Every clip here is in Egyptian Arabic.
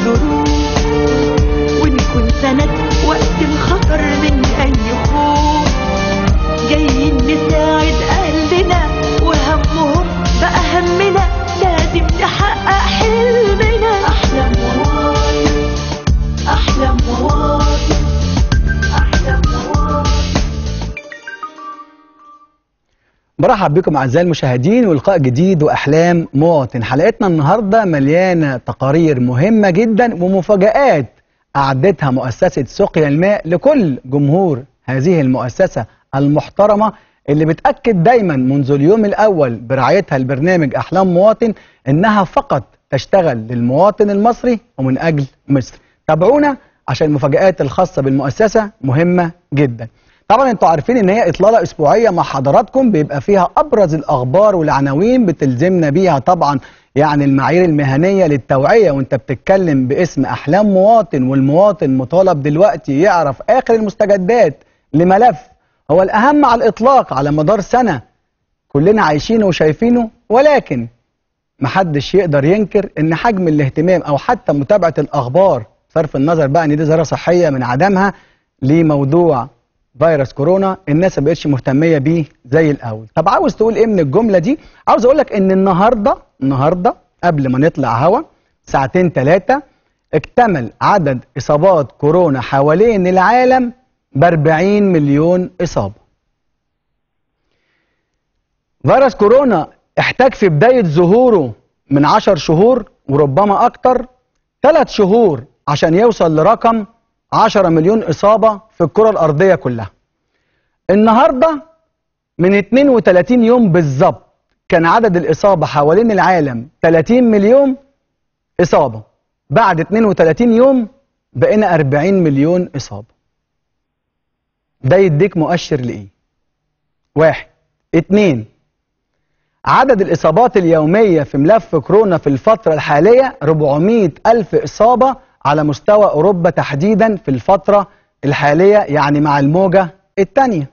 الظروف ونكون سند وقت الخطر من أي خوف جايين نساعد أهلنا وهمهم بقى همنا لازم نحقق حلمنا أحلم مواطن أحلم مواطن أحلم مواطن برحب بكم اعزائي المشاهدين ولقاء جديد واحلام مواطن حلقتنا النهارده مليانه تقارير مهمه جدا ومفاجآت اعدتها مؤسسه سقيا الماء لكل جمهور هذه المؤسسه المحترمه اللي بتاكد دايما منذ اليوم الاول برعايتها البرنامج احلام مواطن انها فقط تشتغل للمواطن المصري ومن اجل مصر تابعونا عشان المفاجآت الخاصه بالمؤسسه مهمه جدا طبعا انتوا عارفين ان هي اطلاله اسبوعيه مع حضراتكم بيبقى فيها ابرز الاخبار والعناوين بتلزمنا بيها طبعا يعني المعايير المهنيه للتوعيه وانت بتتكلم باسم احلام مواطن والمواطن مطالب دلوقتي يعرف اخر المستجدات لملف هو الاهم على الاطلاق على مدار سنه كلنا عايشينه وشايفينه ولكن محدش يقدر ينكر ان حجم الاهتمام او حتى متابعه الاخبار صرف النظر بقى ان دي ظاهره صحيه من عدمها لموضوع فيروس كورونا الناس ما بقتش مهتميه بيه زي الاول طب عاوز تقول ايه من الجمله دي عاوز اقول لك ان النهارده النهارده قبل ما نطلع هوا ساعتين ثلاثه اكتمل عدد اصابات كورونا حوالين العالم ب 40 مليون اصابه فيروس كورونا احتاج في بدايه ظهوره من 10 شهور وربما اكتر ثلاث شهور عشان يوصل لرقم 10 مليون إصابة في الكرة الأرضية كلها النهاردة من 32 يوم بالظبط كان عدد الإصابة حوالين العالم 30 مليون إصابة بعد 32 يوم بقينا 40 مليون إصابة ده يديك مؤشر لإيه واحد اتنين عدد الإصابات اليومية في ملف كورونا في الفترة الحالية 400 ألف إصابة على مستوى أوروبا تحديدا في الفترة الحالية يعني مع الموجة الثانية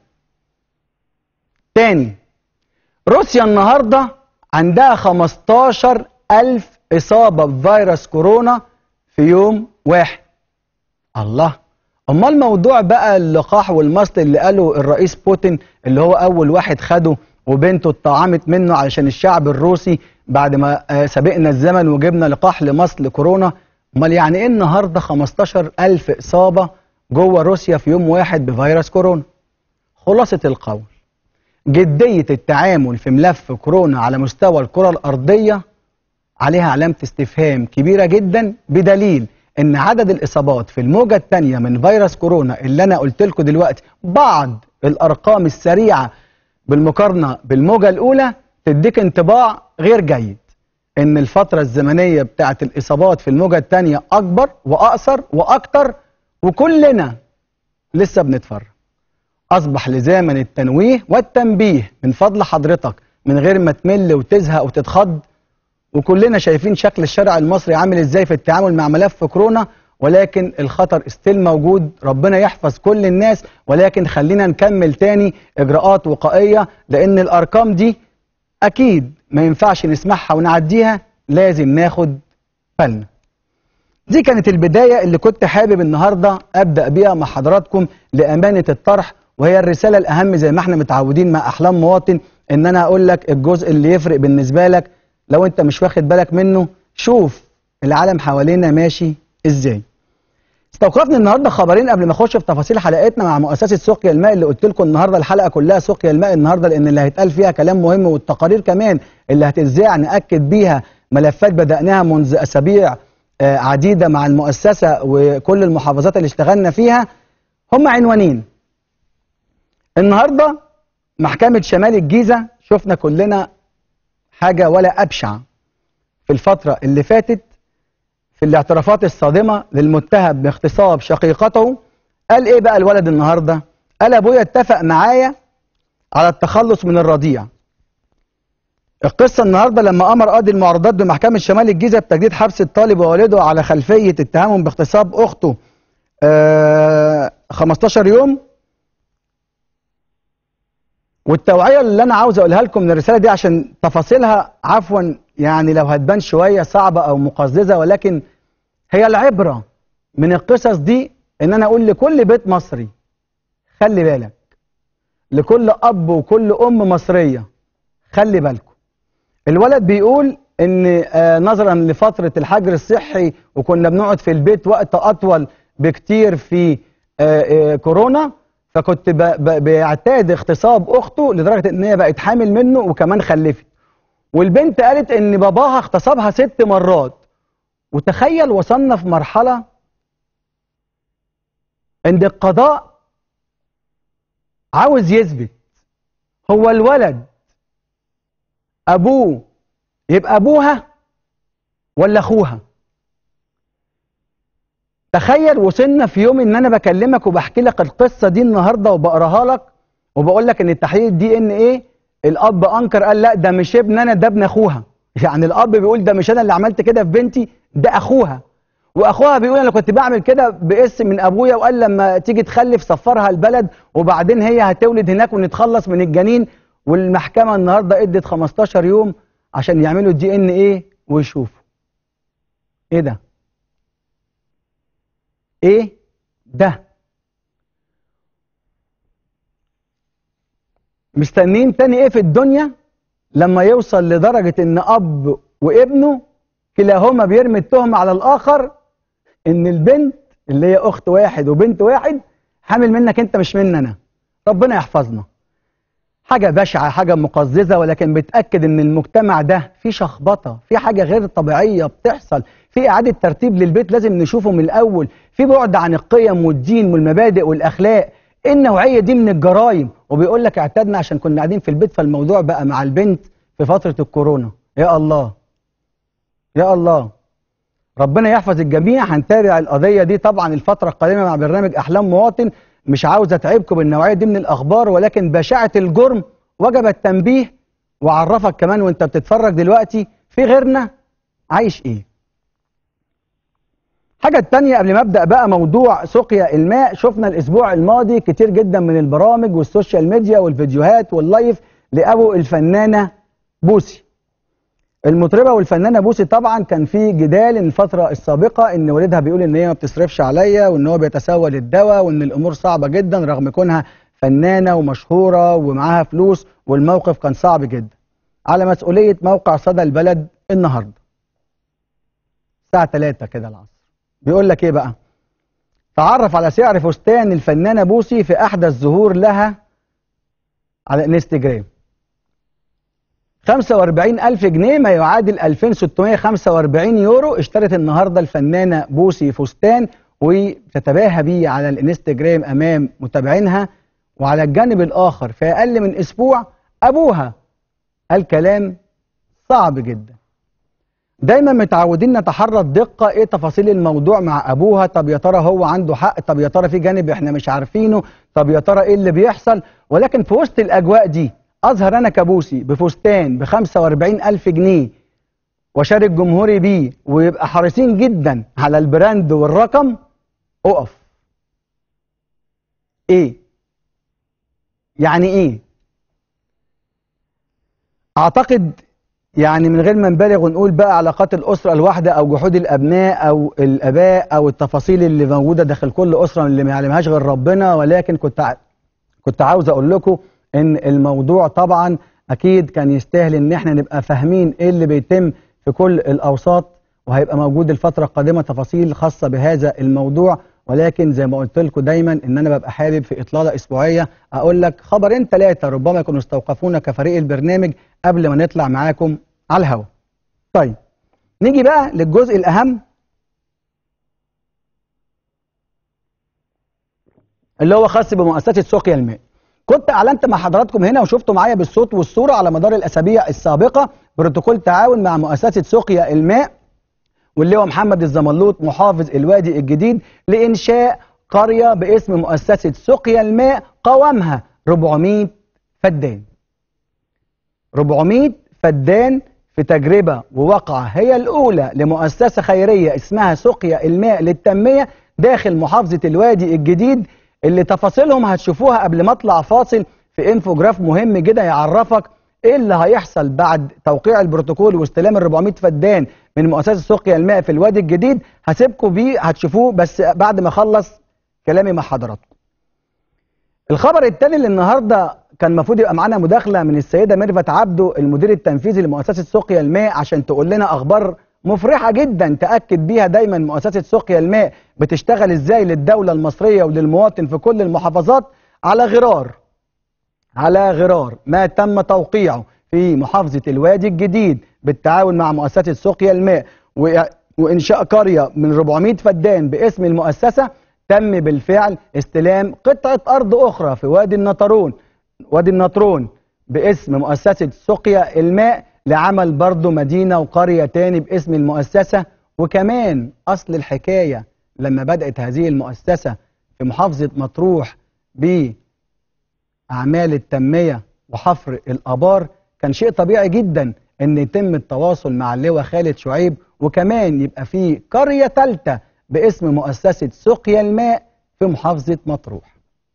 تاني روسيا النهاردة عندها 15 ألف إصابة بفيروس كورونا في يوم واحد الله أمال موضوع بقى اللقاح والمصل اللي قاله الرئيس بوتين اللي هو أول واحد خده وبنته اتطعمت منه علشان الشعب الروسي بعد ما آه، سبقنا الزمن وجبنا لقاح لمصل كورونا امال يعني ايه النهارده 15000 اصابه جوه روسيا في يوم واحد بفيروس كورونا خلاصه القول جديه التعامل في ملف كورونا على مستوى الكره الارضيه عليها علامه استفهام كبيره جدا بدليل ان عدد الاصابات في الموجه الثانيه من فيروس كورونا اللي انا قلت لكم دلوقتي بعض الارقام السريعه بالمقارنه بالموجه الاولى تديك انطباع غير جيد ان الفترة الزمنية بتاعت الاصابات في الموجة الثانية اكبر واقصر واكتر وكلنا لسه بنتفرج اصبح لزاما التنويه والتنبيه من فضل حضرتك من غير ما تمل وتزهق وتتخض وكلنا شايفين شكل الشارع المصري عامل ازاي في التعامل مع ملف كورونا ولكن الخطر استيل موجود ربنا يحفظ كل الناس ولكن خلينا نكمل تاني اجراءات وقائية لان الارقام دي اكيد ما ينفعش نسمعها ونعديها لازم ناخد بالنا دي كانت البداية اللي كنت حابب النهاردة أبدأ بيها مع حضراتكم لأمانة الطرح وهي الرسالة الأهم زي ما احنا متعودين مع أحلام مواطن إن أنا أقول لك الجزء اللي يفرق بالنسبة لك لو أنت مش واخد بالك منه شوف العالم حوالينا ماشي إزاي استوقفني النهارده خبرين قبل ما اخش في تفاصيل حلقتنا مع مؤسسه سقيا الماء اللي قلت لكم النهارده الحلقه كلها سقيا الماء النهارده لان اللي هيتقال فيها كلام مهم والتقارير كمان اللي هتذاع ناكد بيها ملفات بداناها منذ اسابيع آه، عديده مع المؤسسه وكل المحافظات اللي اشتغلنا فيها هم عنوانين النهارده محكمه شمال الجيزه شفنا كلنا حاجه ولا ابشع في الفتره اللي فاتت في الاعترافات الصادمة للمتهم باغتصاب شقيقته قال ايه بقى الولد النهاردة قال ابويا اتفق معايا على التخلص من الرضيع القصة النهاردة لما أمر قاضي المعارضات بمحكمة شمال الجيزة بتجديد حبس الطالب ووالده على خلفية اتهامهم باغتصاب أخته آه 15 يوم والتوعية اللي أنا عاوز أقولها لكم من الرسالة دي عشان تفاصيلها عفوا يعني لو هتبان شوية صعبة أو مقززة ولكن هي العبرة من القصص دي ان انا اقول لكل بيت مصري خلي بالك لكل اب وكل ام مصرية خلي بالكم الولد بيقول ان آه، نظرا لفترة الحجر الصحي وكنا بنقعد في البيت وقت اطول بكتير في آه، آه، كورونا فكنت ب- ب- بيعتاد اغتصاب اخته لدرجة ان هي بقت حامل منه وكمان خلفت والبنت قالت ان باباها اغتصبها ست مرات وتخيل وصلنا في مرحلة ان القضاء عاوز يثبت هو الولد ابوه يبقى ابوها ولا اخوها تخيل وصلنا في يوم ان انا بكلمك وبحكي لك القصه دي النهارده وبقراها لك وبقول لك ان التحليل الدي ان ايه الاب انكر قال لا ده مش ابن انا ده ابن اخوها يعني الاب بيقول ده مش انا اللي عملت كده في بنتي ده اخوها واخوها بيقول انا كنت بعمل كده باسم من ابويا وقال لما تيجي تخلف سفرها البلد وبعدين هي هتولد هناك ونتخلص من الجنين والمحكمه النهارده ادت 15 يوم عشان يعملوا الدي ان ايه ويشوفوا ايه ده ايه ده مستنين تاني ايه في الدنيا لما يوصل لدرجة ان اب وابنه كلاهما بيرمي التهمة على الاخر ان البنت اللي هي اخت واحد وبنت واحد حامل منك انت مش مني انا ربنا يحفظنا حاجة بشعة حاجة مقززة ولكن بتأكد ان المجتمع ده في شخبطة في حاجة غير طبيعية بتحصل في إعادة ترتيب للبيت لازم نشوفه من الأول في بعد عن القيم والدين والمبادئ والأخلاق إيه النوعية دي من الجرائم وبيقول لك اعتدنا عشان كنا قاعدين في البيت فالموضوع بقى مع البنت في فترة الكورونا يا الله يا الله ربنا يحفظ الجميع هنتابع القضية دي طبعا الفترة القادمة مع برنامج أحلام مواطن مش عاوز أتعبكم بالنوعية دي من الأخبار ولكن بشاعة الجرم وجب التنبيه وعرفك كمان وانت بتتفرج دلوقتي في غيرنا عايش ايه حاجة التانية قبل ما ابدأ بقى موضوع سقيا الماء شفنا الاسبوع الماضي كتير جدا من البرامج والسوشيال ميديا والفيديوهات واللايف لابو الفنانة بوسي المطربة والفنانة بوسي طبعا كان في جدال الفترة السابقة ان والدها بيقول ان هي ما بتصرفش عليا وان هو بيتسول الدواء وان الامور صعبة جدا رغم كونها فنانة ومشهورة ومعاها فلوس والموقف كان صعب جدا على مسؤولية موقع صدى البلد النهاردة الساعة 3 كده العصر بيقول لك ايه بقى تعرف على سعر فستان الفنانة بوسي في احدث ظهور لها على الانستجرام 45 ألف جنيه ما يعادل 2645 يورو اشترت النهاردة الفنانة بوسي فستان وتتباهى بيه على الانستجرام أمام متابعينها وعلى الجانب الآخر في أقل من أسبوع أبوها قال كلام صعب جدا دايما متعودين نتحرى الدقة ايه تفاصيل الموضوع مع ابوها طب يا ترى هو عنده حق طب يا ترى في جانب احنا مش عارفينه طب يا ترى ايه اللي بيحصل ولكن في وسط الاجواء دي اظهر انا كبوسي بفستان ب 45 الف جنيه وشارك جمهوري بيه ويبقى حريصين جدا على البراند والرقم اقف ايه يعني ايه اعتقد يعني من غير ما نبالغ ونقول بقى علاقات الاسره الواحده او جحود الابناء او الاباء او التفاصيل اللي موجوده داخل كل اسره اللي ما يعلمهاش غير ربنا ولكن كنت ع... كنت عاوز اقول لكم ان الموضوع طبعا اكيد كان يستاهل ان احنا نبقى فاهمين ايه اللي بيتم في كل الاوساط وهيبقى موجود الفتره القادمه تفاصيل خاصه بهذا الموضوع ولكن زي ما قلت لكم دايما ان انا ببقى حابب في اطلاله اسبوعيه اقول لك خبرين ثلاثه ربما يكونوا استوقفونا كفريق البرنامج قبل ما نطلع معاكم على الهواء. طيب نيجي بقى للجزء الاهم اللي هو خاص بمؤسسه سقيا الماء. كنت اعلنت مع حضراتكم هنا وشفتوا معايا بالصوت والصوره على مدار الاسابيع السابقه بروتوكول تعاون مع مؤسسه سقيا الماء واللي هو محمد الزملوط محافظ الوادي الجديد لإنشاء قرية باسم مؤسسة سقيا الماء قوامها 400 فدان 400 فدان في تجربة وواقعة هي الأولى لمؤسسة خيرية اسمها سقيا الماء للتنمية داخل محافظة الوادي الجديد اللي تفاصيلهم هتشوفوها قبل ما اطلع فاصل في انفوجراف مهم جدا يعرفك ايه اللي هيحصل بعد توقيع البروتوكول واستلام ال 400 فدان من مؤسسه سقيا الماء في الوادي الجديد هسيبكم بيه هتشوفوه بس بعد ما اخلص كلامي مع حضراتكم الخبر الثاني اللي النهارده كان المفروض يبقى معانا مداخله من السيده ميرفت عبده المدير التنفيذي لمؤسسه سقيا الماء عشان تقول لنا اخبار مفرحه جدا تاكد بيها دايما مؤسسه سقيا الماء بتشتغل ازاي للدوله المصريه وللمواطن في كل المحافظات على غرار على غرار ما تم توقيعه في محافظه الوادي الجديد بالتعاون مع مؤسسه سقيا الماء و- وانشاء قريه من 400 فدان باسم المؤسسه تم بالفعل استلام قطعه ارض اخرى في وادي النطرون وادي النطرون باسم مؤسسه سقيا الماء لعمل برضه مدينه وقريه تاني باسم المؤسسه وكمان اصل الحكايه لما بدات هذه المؤسسه في محافظه مطروح ب أعمال التنمية وحفر الآبار كان شيء طبيعي جدا أن يتم التواصل مع اللواء خالد شعيب وكمان يبقى في قرية ثالثة باسم مؤسسة سقيا الماء في محافظة مطروح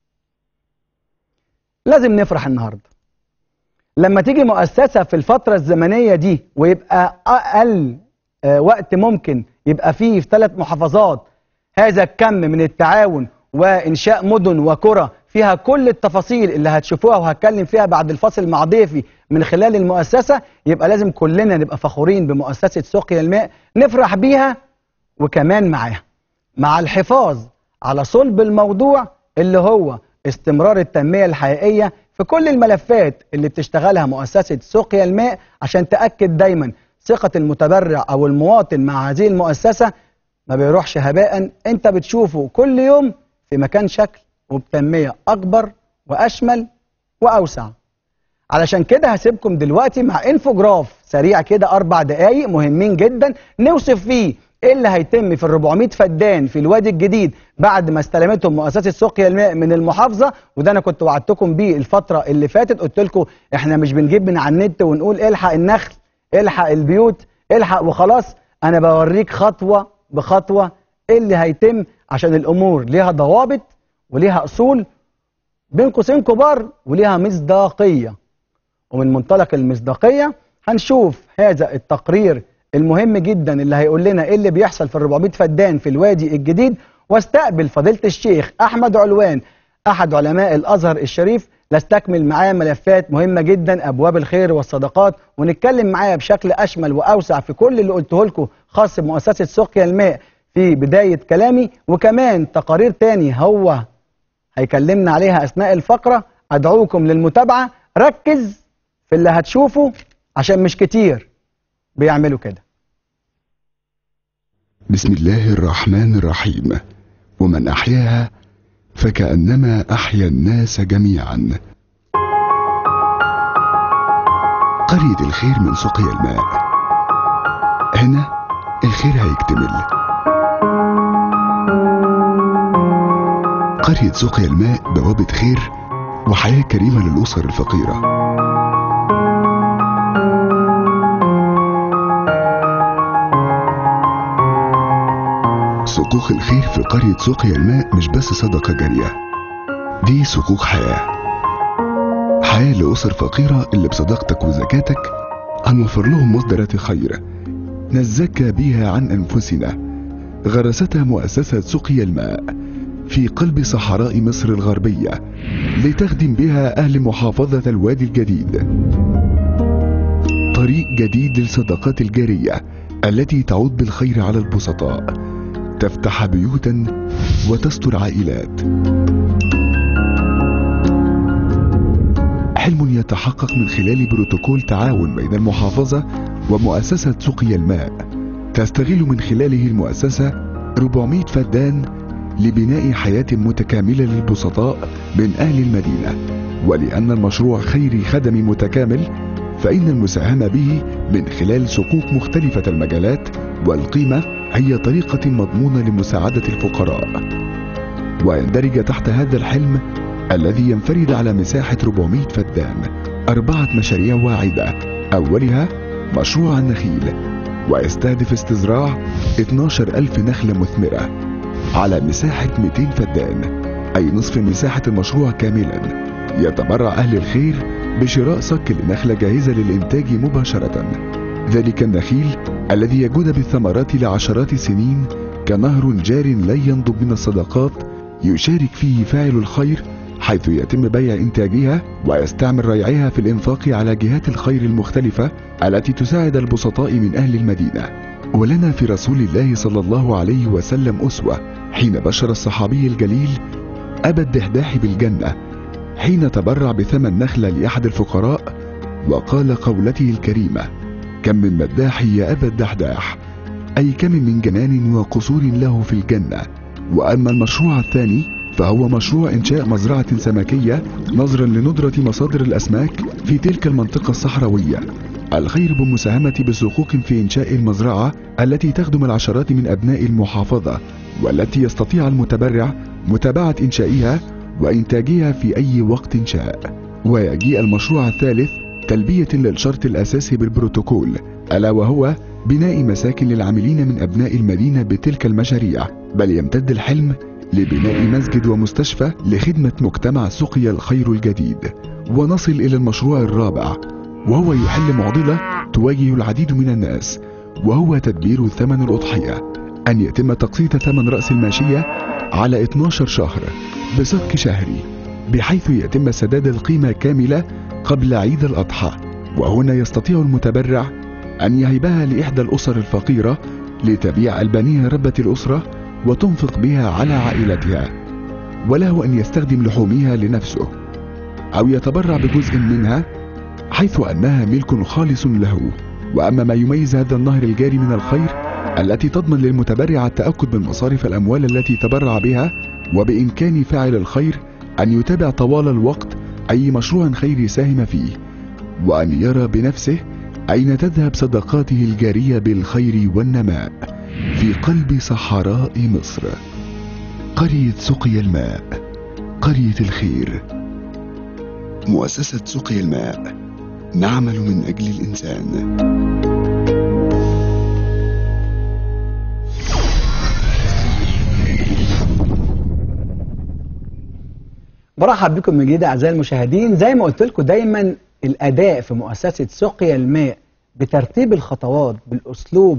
لازم نفرح النهاردة لما تيجي مؤسسة في الفترة الزمنية دي ويبقى أقل آه، وقت ممكن يبقى فيه في ثلاث محافظات هذا الكم من التعاون وإنشاء مدن وقرى فيها كل التفاصيل اللي هتشوفوها وهتكلم فيها بعد الفاصل مع ضيفي من خلال المؤسسة يبقى لازم كلنا نبقى فخورين بمؤسسة سقيا الماء نفرح بيها وكمان معاها مع الحفاظ على صلب الموضوع اللي هو استمرار التنمية الحقيقية في كل الملفات اللي بتشتغلها مؤسسة سقيا الماء عشان تأكد دايما ثقة المتبرع أو المواطن مع هذه المؤسسة ما بيروحش هباء انت بتشوفه كل يوم في مكان شكل وبتنمية أكبر وأشمل وأوسع علشان كده هسيبكم دلوقتي مع انفوجراف سريع كده أربع دقايق مهمين جدا نوصف فيه ايه اللي هيتم في ال 400 فدان في الوادي الجديد بعد ما استلمتهم مؤسسه سقيا الماء من المحافظه وده انا كنت وعدتكم بيه الفتره اللي فاتت قلت لكم احنا مش بنجيب من على النت ونقول الحق النخل الحق البيوت الحق وخلاص انا بوريك خطوه بخطوه ايه اللي هيتم عشان الامور ليها ضوابط وليها اصول بين قوسين كبار وليها مصداقيه ومن منطلق المصداقيه هنشوف هذا التقرير المهم جدا اللي هيقول لنا ايه اللي بيحصل في ال 400 فدان في الوادي الجديد واستقبل فضيله الشيخ احمد علوان احد علماء الازهر الشريف لاستكمل معاه ملفات مهمه جدا ابواب الخير والصدقات ونتكلم معاه بشكل اشمل واوسع في كل اللي قلته لكم خاص بمؤسسه سقيا الماء في بدايه كلامي وكمان تقارير تاني هو هيكلمنا عليها اثناء الفقره ادعوكم للمتابعه ركز في اللي هتشوفه عشان مش كتير بيعملوا كده بسم الله الرحمن الرحيم ومن أحياها فكأنما أحيا الناس جميعا قرية الخير من سقيا الماء هنا الخير هيكتمل قرية سقيا الماء بوابة خير وحياة كريمة للأسر الفقيرة صكوك الخير في قرية سقيا الماء مش بس صدقة جارية دي صكوك حياة حياة لأسر فقيرة اللي بصداقتك وزكاتك هنوفر لهم مصدرات خير نزكى بيها عن أنفسنا غرستها مؤسسة سقيا الماء في قلب صحراء مصر الغربية لتخدم بها أهل محافظة الوادي الجديد طريق جديد للصدقات الجارية التي تعود بالخير على البسطاء تفتح بيوتا وتستر عائلات حلم يتحقق من خلال بروتوكول تعاون بين المحافظة ومؤسسة سقيا الماء تستغل من خلاله المؤسسة 400 فدان لبناء حياة متكاملة للبسطاء من أهل المدينة ولأن المشروع خيري خدمي متكامل فإن المساهمة به من خلال صكوك مختلفة المجالات والقيمة هي طريقة مضمونة لمساعدة الفقراء ويندرج تحت هذا الحلم الذي ينفرد على مساحة 400 فدان أربعة مشاريع واعدة أولها مشروع النخيل ويستهدف استزراع 12 ألف نخلة مثمرة على مساحة 200 فدان أي نصف مساحة المشروع كاملا يتبرع أهل الخير بشراء صك لنخلة جاهزة للإنتاج مباشرة ذلك النخيل الذي يجود بالثمرات لعشرات السنين كنهر جار لا ينضب من الصدقات يشارك فيه فاعل الخير حيث يتم بيع إنتاجها ويستعمل ريعها في الإنفاق على جهات الخير المختلفة التي تساعد البسطاء من أهل المدينة ولنا في رسول الله صلى الله عليه وسلم أسوة حين بشر الصحابي الجليل أبا الدحداح بالجنة حين تبرع بثمن نخلة لأحد الفقراء وقال قولته الكريمة كم من مداح يا أبا الدحداح أي كم من جنان وقصور له في الجنة وأما المشروع الثاني فهو مشروع إنشاء مزرعة سمكية نظرا لندرة مصادر الأسماك في تلك المنطقة الصحراوية الخير بالمساهمة بسقوق في إنشاء المزرعة التي تخدم العشرات من أبناء المحافظة والتي يستطيع المتبرع متابعة إنشائها وإنتاجها في أي وقت شاء ويجيء المشروع الثالث تلبية للشرط الأساسي بالبروتوكول ألا وهو بناء مساكن للعاملين من أبناء المدينة بتلك المشاريع بل يمتد الحلم لبناء مسجد ومستشفى لخدمة مجتمع سقيا الخير الجديد ونصل إلى المشروع الرابع وهو يحل معضلة تواجه العديد من الناس وهو تدبير ثمن الأضحية أن يتم تقسيط ثمن رأس الماشية على 12 شهر بصك شهري بحيث يتم سداد القيمة كاملة قبل عيد الأضحى وهنا يستطيع المتبرع أن يهبها لإحدى الأسر الفقيرة لتبيع ألبانها ربة الأسرة وتنفق بها على عائلتها وله أن يستخدم لحومها لنفسه أو يتبرع بجزء منها حيث أنها ملك خالص له وأما ما يميز هذا النهر الجاري من الخير التي تضمن للمتبرع التأكد من مصارف الأموال التي تبرع بها وبإمكان فاعل الخير أن يتابع طوال الوقت أي مشروع خيري ساهم فيه وأن يرى بنفسه أين تذهب صدقاته الجارية بالخير والنماء في قلب صحراء مصر قرية سقي الماء قرية الخير مؤسسة سقي الماء نعمل من أجل الإنسان برحب بكم من جديد اعزائي المشاهدين زي ما قلت لكم دايما الاداء في مؤسسه سقيا الماء بترتيب الخطوات بالاسلوب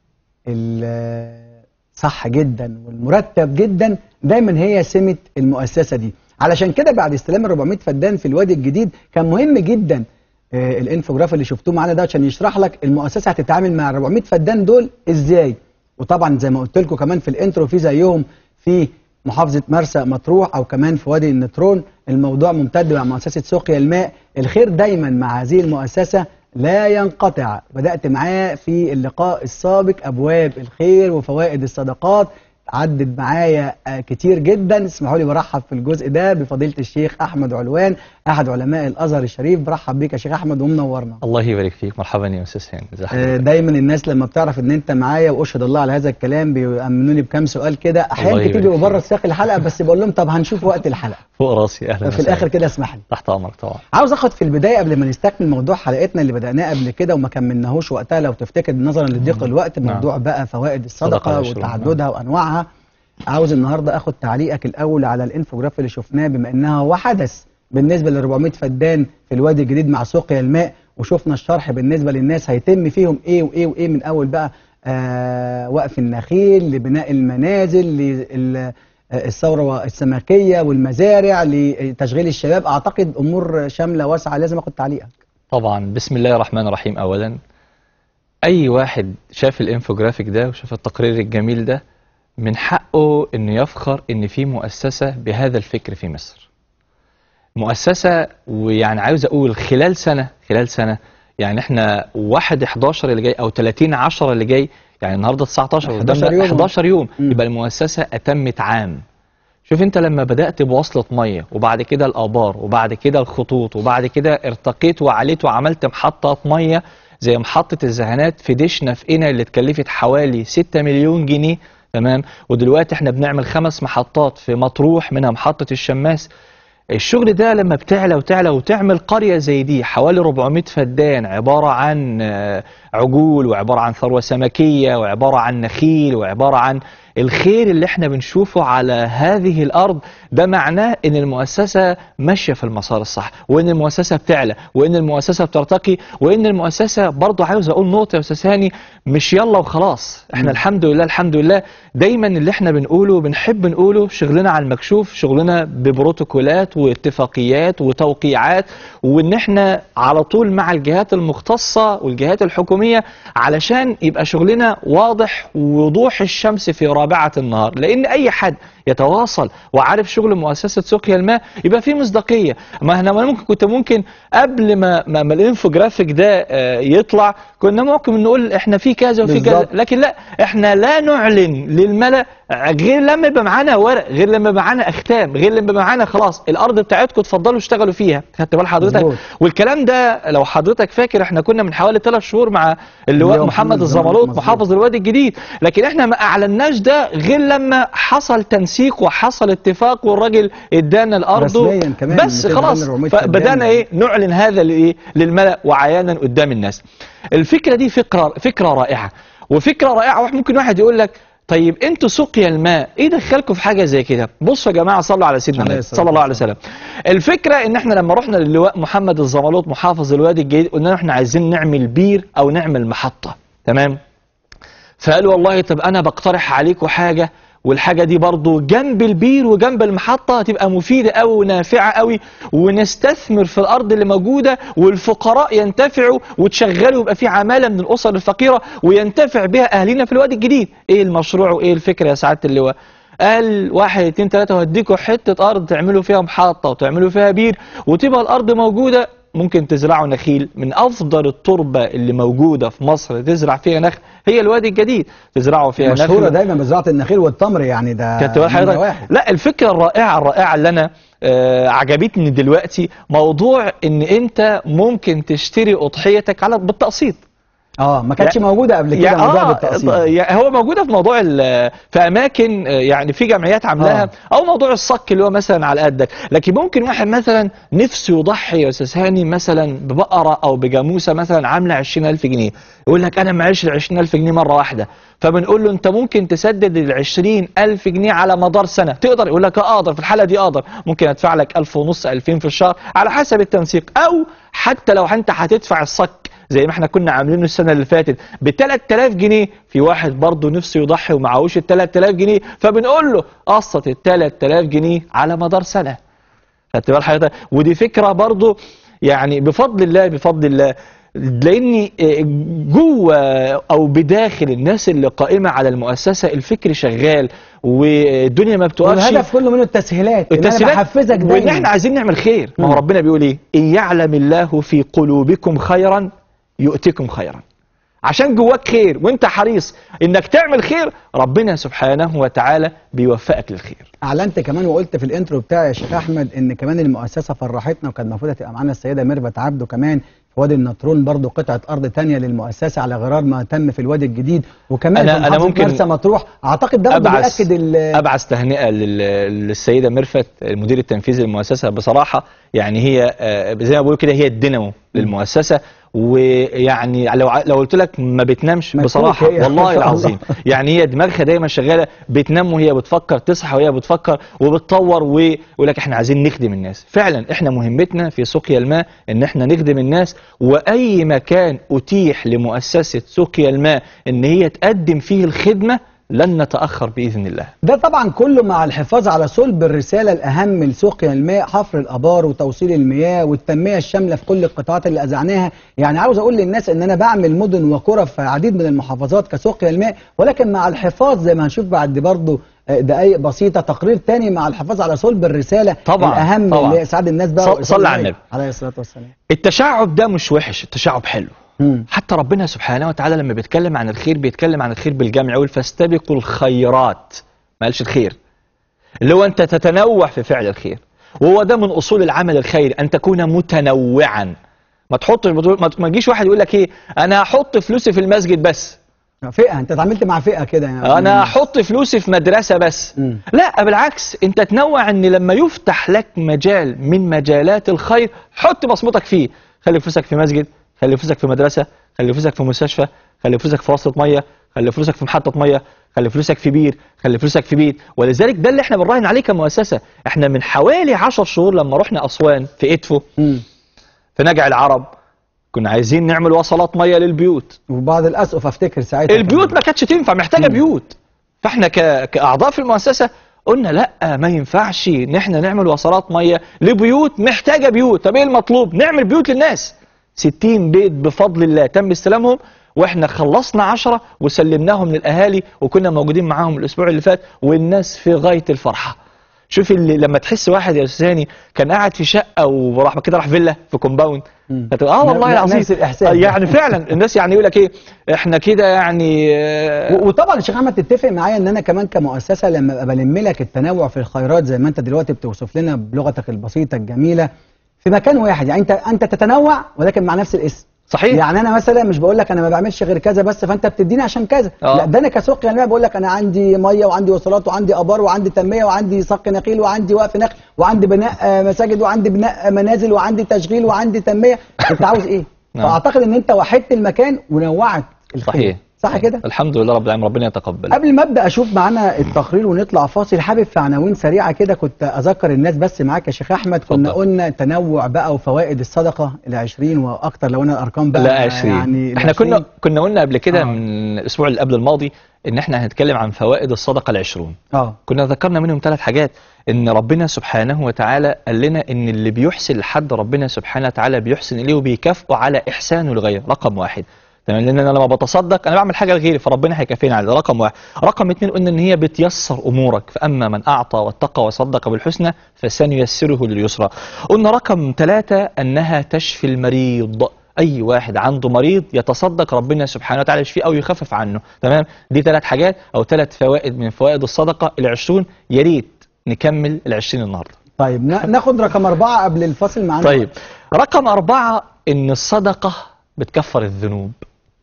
الصح جدا والمرتب جدا دايما هي سمه المؤسسه دي علشان كده بعد استلام ال 400 فدان في الوادي الجديد كان مهم جدا آه، الانفوجراف اللي شفتوه معانا ده عشان يشرح لك المؤسسه هتتعامل مع ال 400 فدان دول ازاي وطبعا زي ما قلت لكم كمان في الانترو في زيهم في محافظة مرسى مطروح أو كمان في وادي النطرون الموضوع ممتد مع مؤسسة سقيا الماء الخير دايما مع هذه المؤسسة لا ينقطع بدأت معاه في اللقاء السابق أبواب الخير وفوائد الصدقات عدد معايا آه، كتير جدا اسمحوا لي برحب في الجزء ده بفضيلة الشيخ أحمد علوان أحد علماء الأزهر الشريف برحب بيك يا شيخ أحمد ومنورنا الله يبارك فيك مرحبا يا استاذ هاني ازي آه، حضرتك دايما الناس لما بتعرف ان انت معايا واشهد الله على هذا الكلام بيأمنوني بكام سؤال كده احيانا الله كتير يبارك بيبقوا بره فيك. سياق الحلقه بس بقول لهم طب هنشوف وقت الحلقه فوق راسي اهلا في وسهلا. الاخر كده اسمح لي تحت امرك طبعا عاوز اخد في البدايه قبل ما نستكمل موضوع حلقتنا اللي بدأناه قبل كده وما كملناهوش وقتها لو تفتكر نظرا لضيق الوقت نعم. موضوع بقى فوائد صدقة الصدقه العشرون، وتعددها وانواعها عاوز النهارده اخد تعليقك الاول على الانفوجراف اللي شفناه بما انها هو حدث بالنسبه ل 400 فدان في الوادي الجديد مع سقيا الماء وشفنا الشرح بالنسبه للناس هيتم فيهم ايه وايه وايه من اول بقى آه وقف النخيل لبناء المنازل للثوره السمكيه والمزارع لتشغيل الشباب اعتقد امور شامله واسعه لازم اخد تعليقك طبعا بسم الله الرحمن الرحيم اولا اي واحد شاف الانفوجرافيك ده وشاف التقرير الجميل ده من حقه انه يفخر ان في مؤسسه بهذا الفكر في مصر مؤسسه ويعني عاوز اقول خلال سنه خلال سنه يعني احنا 1 11 اللي جاي او 30 10 اللي جاي يعني النهارده 19 11 قدامنا يوم. 11 يوم مم. يبقى المؤسسه اتمت عام شوف انت لما بدأت بوصلة مية وبعد كده الآبار وبعد كده الخطوط وبعد كده ارتقيت وعليت وعملت محطة مية زي محطة الزهانات في دشنا في قنا اللي اتكلفت حوالي 6 مليون جنيه تمام ودلوقتي احنا بنعمل خمس محطات في مطروح منها محطة الشماس الشغل ده لما بتعلى وتعلى وتعمل قرية زي دي حوالي 400 فدان عبارة عن آه، عجول وعبارة عن ثروة سمكية وعبارة عن نخيل وعبارة عن الخير اللي احنا بنشوفه على هذه الارض ده معناه ان المؤسسه ماشيه في المسار الصح وان المؤسسه بتعلى وان المؤسسه بترتقي وان المؤسسه برضه عاوز اقول نقطه يا استاذ هاني مش يلا وخلاص احنا الحمد لله الحمد لله دايما اللي احنا بنقوله بنحب نقوله شغلنا على المكشوف شغلنا ببروتوكولات واتفاقيات وتوقيعات وان احنا على طول مع الجهات المختصه والجهات الحكوميه علشان يبقى شغلنا واضح ووضوح الشمس في رابعه النهار لان اي حد يتواصل وعارف شغل مؤسسه سقيا الماء يبقى فيه مصداقيه ما احنا ممكن كنت ممكن قبل ما ما, ما الانفوجرافيك ده آه، يطلع كنا ممكن نقول احنا في كذا وفي كذا بالظبط. لكن لا احنا لا نعلن للملأ غير لما يبقى معانا ورق غير لما يبقى معانا اختام غير لما يبقى معانا خلاص الارض بتاعتكم اتفضلوا اشتغلوا فيها خدت بال حضرتك مظبوط. والكلام ده لو حضرتك فاكر احنا كنا من حوالي ثلاث شهور مع اللواء اللواء محمد محمد الزمالوط الزمالوط، محافظ الوادي الجديد لكن احنا ما اعلناش ده غير لما حصل تنسيق وحصل اتفاق والراجل ادانا الارض رسمياً كمان بس 200 خلاص 400 فبدانا فدان. ايه نعلن هذا لإيه؟ للملأ وعيانا قدام الناس الفكرة دي فكرة فكرة رائعة وفكرة رائعة واحد- ممكن واحد يقول لك طيب انتوا سقيا الماء ايه دخلكم في حاجة زي كده بصوا يا جماعة صلوا على سيدنا عليه النبي الصلاة صلى الله عليه وسلم الفكرة ان احنا لما رحنا للواء محمد الزمالوط محافظ الوادي الجديد قلنا له احنا عايزين نعمل بير او نعمل محطة تمام فقال والله طب انا بقترح عليكم حاجه والحاجه دي برضو جنب البير وجنب المحطه هتبقى مفيده قوي ونافعه قوي ونستثمر في الارض اللي موجوده والفقراء ينتفعوا وتشغلوا ويبقى في عماله من الاسر الفقيره وينتفع بها اهالينا في الوادي الجديد ايه المشروع وايه الفكره يا سعاده اللواء قال واحد اتنين تلاته وهديكوا حته ارض تعملوا فيها محطه وتعملوا فيها بير وتبقى الارض موجوده ممكن تزرعوا نخيل من افضل التربه اللي موجوده في مصر تزرع فيها نخل هي الوادي الجديد تزرعوا فيها مشهوره نخل دايما بزراعه النخيل والتمر يعني ده كانت تبقى نمرة حضرتك واحد. لا الفكره الرائعه الرائعه اللي انا آه عجبتني دلوقتي موضوع ان انت ممكن تشتري اضحيتك على بالتقسيط اه ما كانتش يعني- موجوده قبل كده يعني موضوع آه بالتقسيط يعني هو موجوده في موضوع ال- في اماكن آه، يعني في جمعيات عاملاها آه. او موضوع الصك اللي هو مثلا على قدك لكن ممكن واحد مثلا نفسه يضحي يا استاذ هاني مثلا ببقره او بجاموسه مثلا عامله 20000 جنيه يقول لك انا معيش ال 20000 جنيه مره واحده فبنقول له انت ممكن تسدد ال 20000 جنيه على مدار سنه تقدر يقول لك اه اقدر في الحاله دي اقدر ممكن ادفع لك 1000 ونص 2000 في الشهر على حسب التنسيق او حتى لو انت هتدفع الصك زي ما احنا كنا عاملينه السنه اللي فاتت ب 3000 جنيه في واحد برضه نفسه يضحي ومعهوش ال 3000 جنيه فبنقول له قسط ال 3000 جنيه على مدار سنه خدت بال حضرتك ودي فكره برضه يعني بفضل الله بفضل الله لاني جوه او بداخل الناس اللي قائمه على المؤسسه الفكر شغال والدنيا ما بتوقفش والهدف كله منه التسهيلات ان انا التسهيلات بحفزك وان دايما احنا عايزين نعمل خير ما هو مم. ربنا بيقول ايه ان يعلم الله في قلوبكم خيرا يؤتكم خيرا عشان جواك خير وانت حريص انك تعمل خير ربنا سبحانه وتعالى بيوفقك للخير اعلنت كمان وقلت في الانترو بتاعي يا شيخ احمد ان كمان المؤسسه فرحتنا وكانت المفروض تبقى معانا السيده ميرفت عبده كمان في وادي النطرون برضو قطعه ارض تانية للمؤسسه على غرار ما تم في الوادي الجديد وكمان أنا- في أنا محافظة ممكن مرسى مطروح اعتقد ده برضو ابعث بياكد ال- ابعث تهنئه لل- للسيده ميرفت المدير التنفيذي للمؤسسه بصراحه يعني هي آه، زي ما بقول كده هي الدينامو للمؤسسه ويعني لو ع- لو قلت لك ما بتنامش مكوك بصراحه هي، ما والله شاء الله. العظيم يعني هي دماغها دايما شغاله بتنام وهي بتفكر تصحى وهي بتفكر وبتطور ويقول لك احنا عايزين نخدم الناس فعلا احنا مهمتنا في سقيا الماء ان احنا نخدم الناس واي مكان اتيح لمؤسسه سقيا الماء ان هي تقدم فيه الخدمه لن نتاخر باذن الله ده طبعا كله مع الحفاظ على صلب الرسالة الأهم لسقيا الماء حفر الآبار وتوصيل المياه والتنمية الشاملة في كل القطاعات اللي أذعناها يعني عاوز أقول للناس إن أنا بعمل مدن وقرى في عديد من المحافظات كسقيا الماء ولكن مع الحفاظ زي ما هنشوف بعد برضه آه، دقايق بسيطة تقرير تاني مع الحفاظ على صلب الرسالة طبعا، الأهم طبعا. اللي هي إسعاد الناس بقى صل- وإرسال صل على المياه. النبي. عليه الصلاة والسلام التشعب ده مش وحش التشعب حلو مم. حتى ربنا سبحانه وتعالى لما بيتكلم عن الخير بيتكلم عن الخير بالجمع يقول فاستبقوا الخيرات ما قالش الخير اللي هو انت تتنوع في فعل الخير وهو ده من اصول العمل الخيري ان تكون متنوعا ما تحطش ما ما تجيش واحد يقول لك ايه انا هحط فلوسي في المسجد بس فئة أنت اتعاملت مع فئة كده يعني انا هحط فلوسي في مدرسه بس مم. لا بالعكس انت تنوع ان لما يفتح لك مجال من مجالات الخير حط بصمتك فيه خلي فلوسك في مسجد خلي فلوسك في مدرسه خلي فلوسك في مستشفى خلي فلوسك في وسط ميه خلي فلوسك في محطه ميه خلي فلوسك في بير خلي فلوسك في بيت ولذلك ده اللي احنا بنراهن عليه كمؤسسه احنا من حوالي 10 شهور لما رحنا اسوان في ادفو مم. في نجع العرب كنا عايزين نعمل وصلات ميه للبيوت وبعض الاسقف افتكر ساعتها البيوت كان- ما كانتش تنفع محتاجه مم. بيوت فاحنا ك... كاعضاء في المؤسسه قلنا لا ما ينفعش ان احنا نعمل وصلات ميه لبيوت محتاجه بيوت طب ايه المطلوب نعمل بيوت للناس 60 بيت بفضل الله تم استلامهم واحنا خلصنا 10 وسلمناهم للاهالي وكنا موجودين معاهم الاسبوع اللي فات والناس في غايه الفرحه شوف اللي لما تحس واحد يا استاذ هاني كان قاعد في شقه وراح كده راح فيلا في كومباوند مم. فتبقى اه والله ن- العظيم نفس الإحساس آه، ده. يعني فعلا الناس يعني يقول لك ايه احنا كده يعني آه، و- وطبعا الشيخ احمد تتفق معايا ان انا كمان كمؤسسه لما ابقى بلم لك التنوع في الخيرات زي ما انت دلوقتي بتوصف لنا بلغتك البسيطه الجميله في مكان واحد يعني انت انت تتنوع ولكن مع نفس الاسم صحيح يعني انا مثلا مش بقول لك انا ما بعملش غير كذا بس فانت بتديني عشان كذا آه. لا ده انا كسوق يعني بقول لك انا عندي ميه وعندي وصلات وعندي ابار وعندي تنميه وعندي صق نخيل وعندي وقف نخل وعندي بناء آه، مساجد وعندي بناء آه، منازل وعندي تشغيل وعندي تنميه انت عاوز ايه نعم. فاعتقد ان انت وحدت المكان ونوعت الخير صحيح صح كده الحمد لله رب العالمين ربنا يتقبل قبل ما ابدا اشوف معانا التقرير ونطلع فاصل حابب في عناوين سريعه كده كنت اذكر الناس بس معاك يا شيخ احمد كنا اتفضل. قلنا تنوع بقى وفوائد الصدقه ال 20 واكتر لو انا الارقام بقى لا 20 يعني ال احنا 20 كنا كنا قلنا قبل كده آه. من الاسبوع اللي قبل الماضي ان احنا هنتكلم عن فوائد الصدقه العشرون اه كنا ذكرنا منهم ثلاث حاجات ان ربنا سبحانه وتعالى قال لنا ان اللي بيحسن لحد ربنا سبحانه وتعالى بيحسن اليه وبيكافئه على احسانه لغيره رقم واحد تمام لان انا لما بتصدق انا بعمل حاجه لغيري فربنا هيكافئني على ده رقم واحد رقم اثنين قلنا ان هي بتيسر امورك فاما من اعطى واتقى وصدق بالحسنى فسنيسره لليسرى قلنا رقم ثلاثة انها تشفي المريض اي واحد عنده مريض يتصدق ربنا سبحانه وتعالى يشفيه او يخفف عنه تمام دي ثلاث حاجات او ثلاث فوائد من فوائد الصدقه العشرون يا ريت نكمل العشرين النهارده طيب نا- ناخد رقم أربعة قبل الفاصل معانا طيب رقم أربعة إن الصدقة بتكفر الذنوب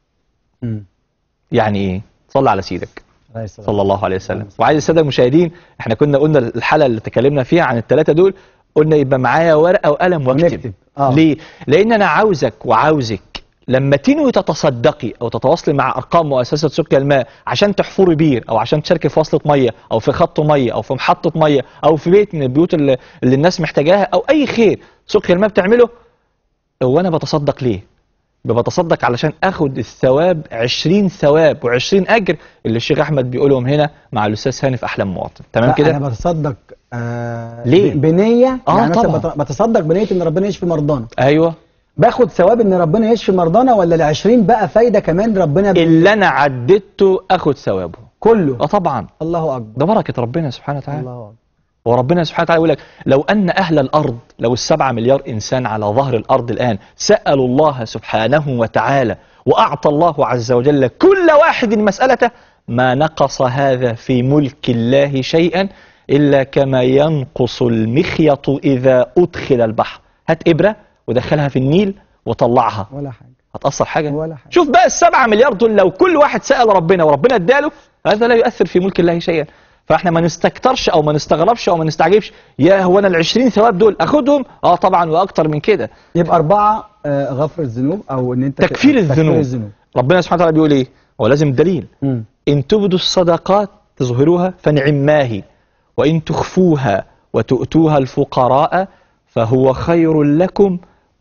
مم. يعني إيه؟ صلى على سيدك عليه الصلاة صلى الله عليه وسلم وعايز السادة المشاهدين احنا كنا قلنا الحلقة اللي تكلمنا فيها عن الثلاثة دول قلنا يبقى معايا ورقة وقلم واكتب ونكتب. آه. ليه؟ لأن أنا عاوزك وعاوزك لما تنوي تتصدقي او تتواصلي مع ارقام مؤسسه سقيا الماء عشان تحفري بير او عشان تشاركي في وصله ميه او في خط ميه او في محطه ميه او في بيت من البيوت اللي, اللي الناس محتاجاها او اي خير سقيا الماء بتعمله هو انا بتصدق ليه؟ بتصدق علشان اخد الثواب 20 ثواب و20 اجر اللي الشيخ احمد بيقولهم هنا مع الاستاذ هاني في احلام مواطن تمام لا، كده؟ انا بتصدق آه ليه؟ ب- بنيه آه، يعني مثلا طبعا. بت- بتصدق بنيه ان ربنا يشفي مرضانا ايوه باخد ثواب ان ربنا يشفي مرضانا ولا ال 20 بقى فايده كمان ربنا ب... اللي انا عددته اخد ثوابه كله اه طبعا الله اكبر ده بركه ربنا سبحانه وتعالى الله اكبر وربنا سبحانه وتعالى يقول لك لو أن أهل الأرض لو السبعة مليار إنسان على ظهر الأرض الآن سألوا الله سبحانه وتعالى وأعطى الله عز وجل كل واحد مسألته ما نقص هذا في ملك الله شيئا إلا كما ينقص المخيط إذا أدخل البحر هات إبرة ودخلها في النيل وطلعها ولا حاجه هتأثر حاجة ولا حاجة. شوف بقى السبعة مليار دول لو كل واحد سأل ربنا وربنا اداله هذا لا يؤثر في ملك الله شيئا فاحنا ما نستكترش او ما نستغربش او ما نستعجبش يا هو انا ال 20 ثواب دول اخدهم اه طبعا واكتر من كده يبقى اربعه آه غفر الذنوب او ان انت تكفير الذنوب تكفير الذنوب ربنا سبحانه وتعالى بيقول ايه هو لازم الدليل مم. ان تبدوا الصدقات تظهروها فنعماه وان تخفوها وتؤتوها الفقراء فهو خير لكم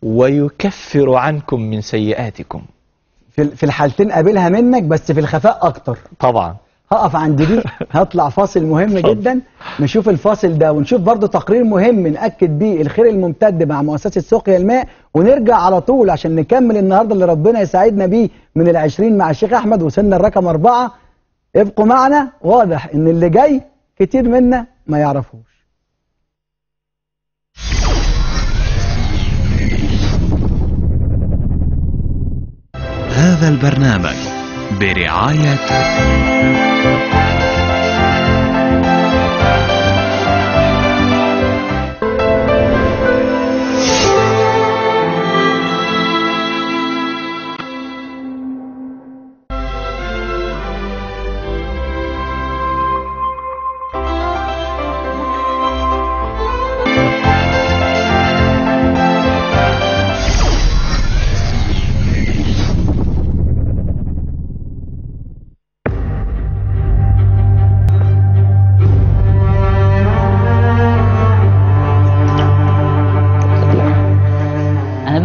ويكفر عنكم من سيئاتكم في في الحالتين قابلها منك بس في الخفاء اكتر طبعا هقف عند دي هطلع فاصل مهم اتفضل. جدا نشوف الفاصل ده ونشوف برضو تقرير مهم نأكد بيه الخير الممتد مع مؤسسة سقيا الماء ونرجع على طول عشان نكمل النهاردة اللي ربنا يساعدنا بيه من العشرين مع الشيخ أحمد وصلنا الرقم أربعة ابقوا معنا واضح إن اللي جاي كتير منا ما يعرفوش هذا البرنامج برعاية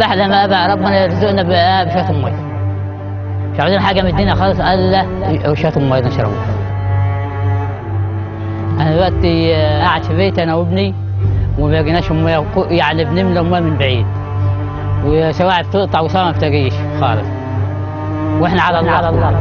بحلم بقى ربنا يرزقنا بقى بشويه الميه مش عاوزين حاجه من الدنيا خالص الا شويه الميه نشربها انا دلوقتي آه، قاعد في بيتي انا وابني وما بقيناش ميه يعني بنملى ميه من بعيد وسواعي بتقطع وسواعي ما بتجيش خالص واحنا على الله على الله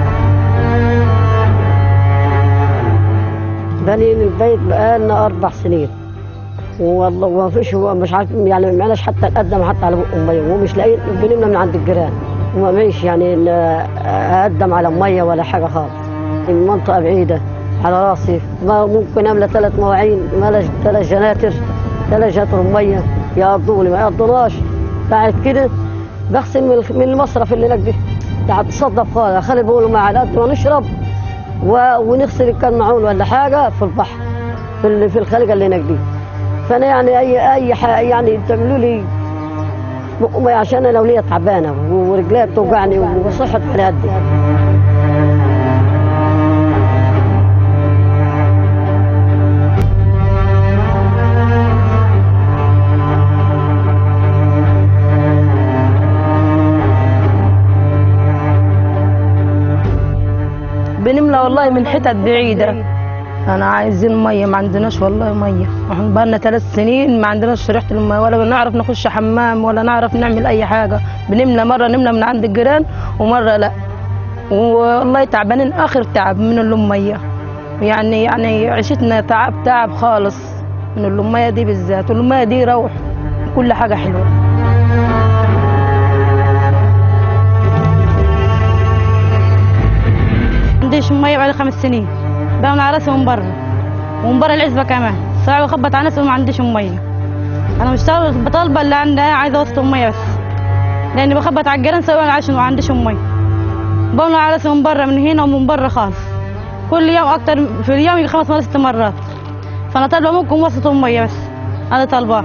بنين البيت بقالنا أربع سنين والله وما فيش هو مش عارف يعني ما معناش حتى نقدم حتى على بق ميه ومش لاقيين بنملى من عند الجيران وما معيش يعني ن- اقدم على ميه ولا حاجه خالص المنطقه بعيده على راسي ما ممكن املى ثلاث مواعين ملاش ثلاث جناتر ثلاث جناتر ميه يقضوا لي ما يقضوناش بعد كده بغسل من من المصرف اللي هناك دي قاعد تصدف خالص خلي بقولوا مع على قد ما نشرب و- ونغسل كان معون ولا حاجه في البحر في ال- في الخليجه اللي هناك دي فانا يعني اي اي حاجه يعني تعملوا لي بق مية عشان انا وليا تعبانه ورجليا بتوجعني وصحت على قدي بنملى والله من حتت بعيدة أنا عايزين مية ما عندناش والله مية احنا بقالنا ثلاث سنين ما عندناش ريحة المية ولا بنعرف نخش حمام ولا نعرف نعمل أي حاجة بنملى مرة نملى من عند الجيران ومرة لا والله تعبانين آخر تعب من اللمية يعني يعني عيشتنا تعب تعب خالص من اللمية دي بالذات واللمية دي روح كل حاجة حلوة عنديش ميه بقالي خمس سنين بقى من على راسي من بره ومن بره العزبه كمان صعب اخبط على نفسي وما عنديش ميه انا مش طالبه بطالبه اللي عندها عايزه وسط ميه بس لاني بخبط على الجيران سواء عشان ما عنديش ميه بقول على راسي من بره من هنا ومن بره خالص كل يوم اكتر في اليوم يجي خمس مرات ست مرات فانا طالبه ممكن وسط ميه بس انا طالباه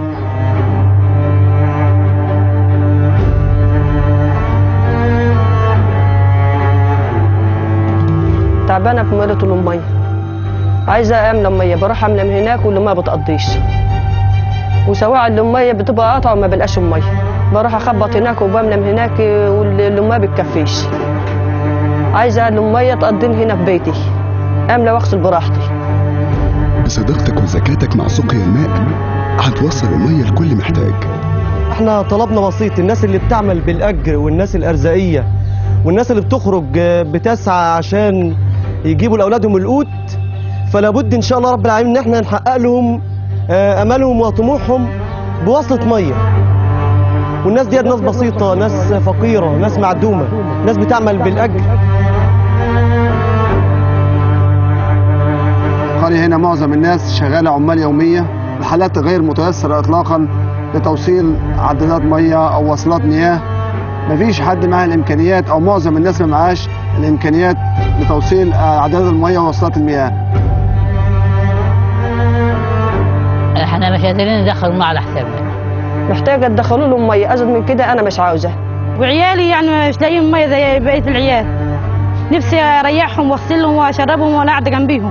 تعبانة في ميلة المية عايزة أملى مية بروح أملى من هناك واللي ما بتقضيش وسواء المية بتبقى قطعة وما بلقاش المية بروح أخبط هناك وبملى من هناك واللي ما بتكفيش عايزة المية تقضيني هنا في بيتي أملى وأغسل براحتي بصداقتك وذكاتك مع سقيا الماء هتوصل المية لكل محتاج احنا طلبنا بسيط الناس اللي بتعمل بالاجر والناس الارزاقيه والناس اللي بتخرج آه، بتسعى عشان يجيبوا لاولادهم القوت فلا بد ان شاء الله رب العالمين ان احنا نحقق لهم آه، املهم وطموحهم بوصله ميه والناس دي ناس بسيطه ناس فقيره ناس معدومه ناس بتعمل بالاجر القرية هنا معظم الناس شغالة عمال يومية الحالات غير متيسرة إطلاقا لتوصيل عدادات مية أو وصلات مياه مفيش حد معاه الإمكانيات أو معظم الناس ما معاش الإمكانيات لتوصيل آه، عدادات المية ووصلات المياه احنا مش قادرين ندخل الماء على حسابنا محتاجة تدخلوا لهم مية أزيد من كده أنا مش عاوزة وعيالي يعني مش لاقيين ميه زي بقيه العيال نفسي اريحهم واغسلهم واشربهم وانا قاعده جنبيهم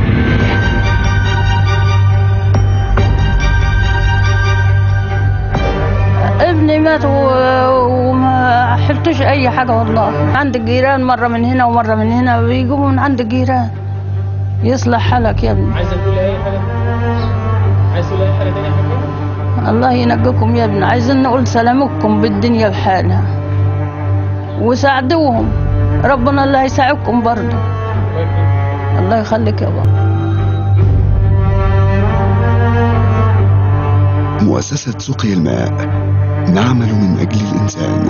ابني مات و- وما حلتش اي حاجه والله عند الجيران مره من هنا ومره من هنا ويجيبوا من عند الجيران يصلح حالك يا ابني عايزه تقول اي حاجه عايز تقول اي حاجه تانية يا حاجه الله ينجيكم يا ابني عايزين نقول سلامكم بالدنيا بحالها وساعدوهم ربنا اللي هيساعدكم برضه الله يخليك يا بابا مؤسسة سقي الماء نعمل من أجل الإنسان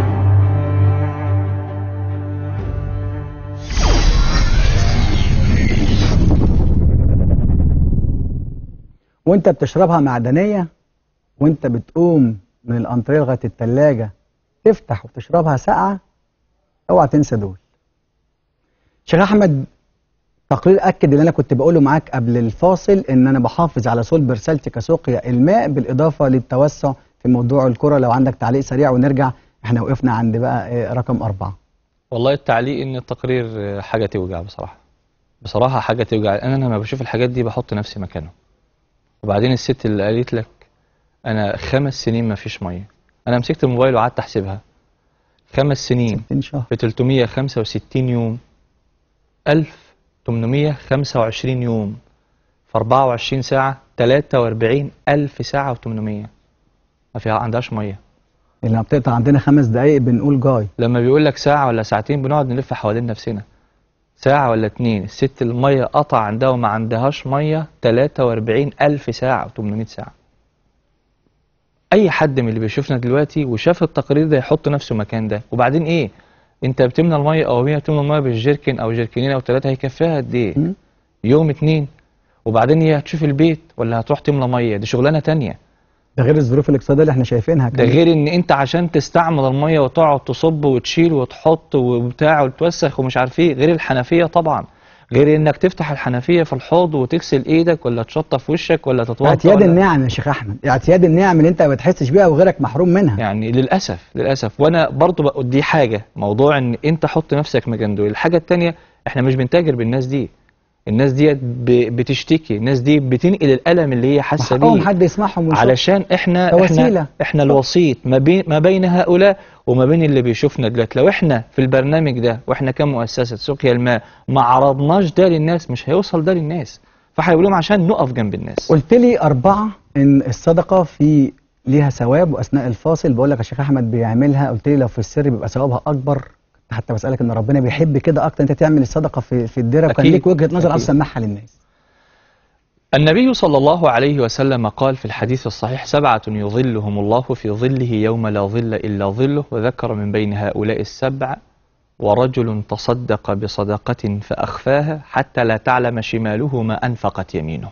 وانت بتشربها معدنية وانت بتقوم من الانطريه لغايه التلاجة تفتح وتشربها ساقعة اوعى تنسى دول شيخ احمد تقرير اكد اللي انا كنت بقوله معاك قبل الفاصل ان انا بحافظ على صلب رسالتي كسقيا الماء بالاضافه للتوسع في موضوع الكرة لو عندك تعليق سريع ونرجع احنا وقفنا عند بقى إيه رقم أربعة والله التعليق ان التقرير آه، حاجه توجع بصراحه بصراحه حاجه توجع انا لما بشوف الحاجات دي بحط نفسي مكانه وبعدين الست اللي قالت لك انا خمس سنين ما فيش ميه انا مسكت الموبايل وقعدت احسبها خمس سنين 60 شهر في 365 يوم 1825 يوم في 24 ساعة 43 ألف ساعة و800 ما فيها عندهاش مية لما بتقطع عندنا خمس دقايق بنقول جاي لما بيقول لك ساعة ولا ساعتين بنقعد نلف حوالين نفسنا ساعة ولا اتنين الست المية قطع عندها وما عندهاش مية 43 ألف ساعة و800 ساعة أي حد من اللي بيشوفنا دلوقتي وشاف التقرير ده يحط نفسه مكان ده وبعدين إيه أنت بتملى المية أو هي بتملى المية بالجيركن أو جيركنين أو ثلاثة هيكفيها قد إيه يوم اتنين وبعدين هي هتشوف البيت ولا هتروح تملى مية دي شغلانة تانية ده غير الظروف الاقتصاديه اللي احنا شايفينها ده كمان. غير ان انت عشان تستعمل الميه وتقعد تصب وتشيل وتحط وبتاع وتوسخ ومش عارف ايه غير الحنفيه طبعا غير انك تفتح الحنفيه في الحوض وتغسل ايدك ولا تشطف وشك ولا تتوضا اعتياد ولا- النعم يا شيخ احمد اعتياد النعم اللي انت ما بتحسش بيها وغيرك محروم منها يعني للاسف للاسف وانا برضو بقول دي حاجه موضوع ان انت حط نفسك مكان دول الحاجه التانية احنا مش بنتاجر بالناس دي الناس دي بتشتكي الناس دي بتنقل الالم اللي هي حاسه حقهم بيه حد يسمعهم ويشوف. علشان احنا ده وسيلة. احنا احنا الوسيط ما بين ما بين هؤلاء وما بين اللي بيشوفنا دلوقتي لو احنا في البرنامج ده واحنا كمؤسسه سقيا الماء ما عرضناش ده للناس مش هيوصل ده للناس فهيقول لهم عشان نقف جنب الناس قلت لي أربعة إن الصدقة في ليها ثواب وأثناء الفاصل بقول لك يا شيخ أحمد بيعملها قلت لي لو في السر بيبقى ثوابها أكبر حتى بسألك إن ربنا بيحب كده أكتر أنت تعمل الصدقة في في الدرة وكان أكيد. ليك وجهة نظر عاوز أكيد. تسمعها للناس النبي صلى الله عليه وسلم قال في الحديث الصحيح سبعة يظلهم الله في ظله يوم لا ظل إلا ظله وذكر من بين هؤلاء السبع ورجل تصدق بصدقة فأخفاها حتى لا تعلم شماله ما أنفقت يمينه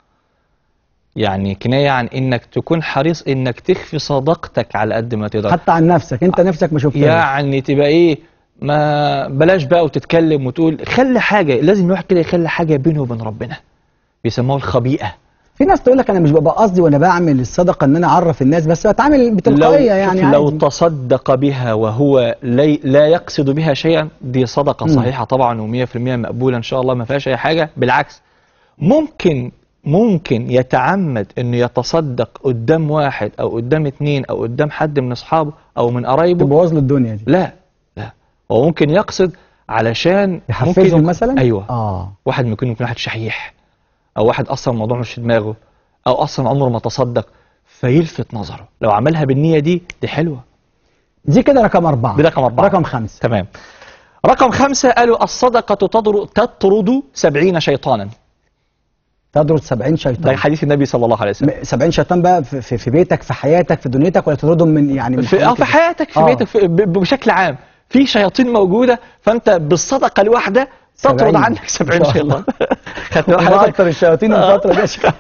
يعني كناية عن إنك تكون حريص إنك تخفي صدقتك على قد ما تقدر حتى عن نفسك أنت نفسك ما شفتهاش يعني تبقى ايه ما بلاش بقى وتتكلم وتقول خلي حاجه لازم الواحد كده يخلي حاجه بينه وبين ربنا بيسموها الخبيئه في ناس تقول لك أنا مش ببقى قصدي وأنا بعمل الصدقة إن أنا أعرف الناس بس بتعامل بتلقائية يعني لو عادي. تصدق بها وهو لي لا يقصد بها شيئا دي صدقه مم. صحيحه طبعا و100% مقبوله ان شاء الله ما فيهاش اي حاجه بالعكس ممكن ممكن يتعمد انه يتصدق قدام واحد او قدام اتنين او قدام حد من اصحابه او من قرايبه تبوظ له الدنيا دي لا لا هو ممكن يقصد علشان يحفزهم ممكن مثلا؟ ايوه آه واحد ممكن يكون واحد شحيح او واحد اصلا الموضوع مش في دماغه او اصلا عمره ما تصدق فيلفت نظره لو عملها بالنية دي دي حلوة دي كده رقم أربعة دي رقم أربعة رقم خمسة تمام رقم خمسة قالوا الصدقة تطر- تطرد سبعين شيطانا تدرس 70 ده شيطان حديث النبي صلى الله عليه وسلم م- 70 شيطان بقى في, في, في بيتك في حياتك في دنيتك ولا تطردهم من يعني من في, آه في حياتك في آه. بيتك في ب- بشكل عام في شياطين موجودة فانت بالصدقة الواحدة تطرد 70. عنك سبعين إن شاء الله. شيطان خدت هم بالك؟ أكتر الشياطين آه. الفترة دي يا شيخ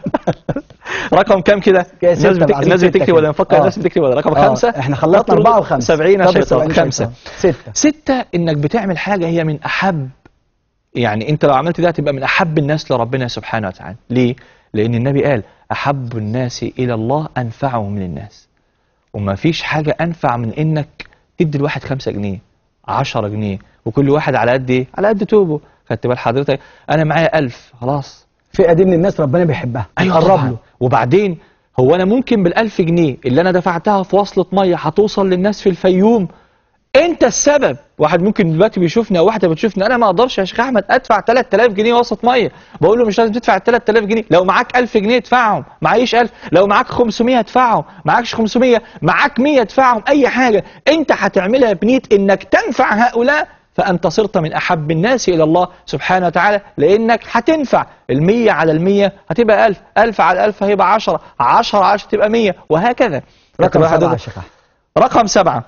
رقم كام كده؟ كده الناس ستة بتك... عايزين الناس ستة بتكتب كده. ولا نفكر آه. الناس بتكتب ولا رقم آه، خمسة إحنا خلصنا تطرد أربعة وخمسة. 70 تطرد شيطان 70 خمسة شيطان. ستة ستة انك بتعمل حاجة هي من احب يعني انت لو عملت ده هتبقى من احب الناس لربنا سبحانه وتعالى ليه؟ لان النبي قال احب الناس الى الله انفعهم للناس وما فيش حاجة انفع من انك تدي الواحد خمسة جنيه عشرة جنيه وكل واحد على قد ايه؟ على قد توبه خدت بال حضرتك انا معايا ألف خلاص فئة دي من الناس ربنا بيحبها ايوه قرب طبعا له وبعدين هو انا ممكن بالألف جنيه اللي انا دفعتها في وصلة مية هتوصل للناس في الفيوم انت السبب واحد ممكن دلوقتي بيشوفني او واحده بتشوفني انا ما اقدرش يا شيخ احمد ادفع 3000 جنيه وسط ميه بقول له مش لازم تدفع ال 3000 جنيه لو معاك 1000 جنيه ادفعهم معيش 1000 لو معاك 500 ادفعهم معاكش 500 معاك 100 ادفعهم اي حاجه انت هتعملها بنيه انك تنفع هؤلاء فانت صرت من احب الناس الى الله سبحانه وتعالى لانك هتنفع ال100 على ال100 هتبقى 1000 1000 على 1000 هيبقى 10 10 على 10 تبقى 100 وهكذا رقم واحد- سبعة يا شيخ أحمد. رقم سبعة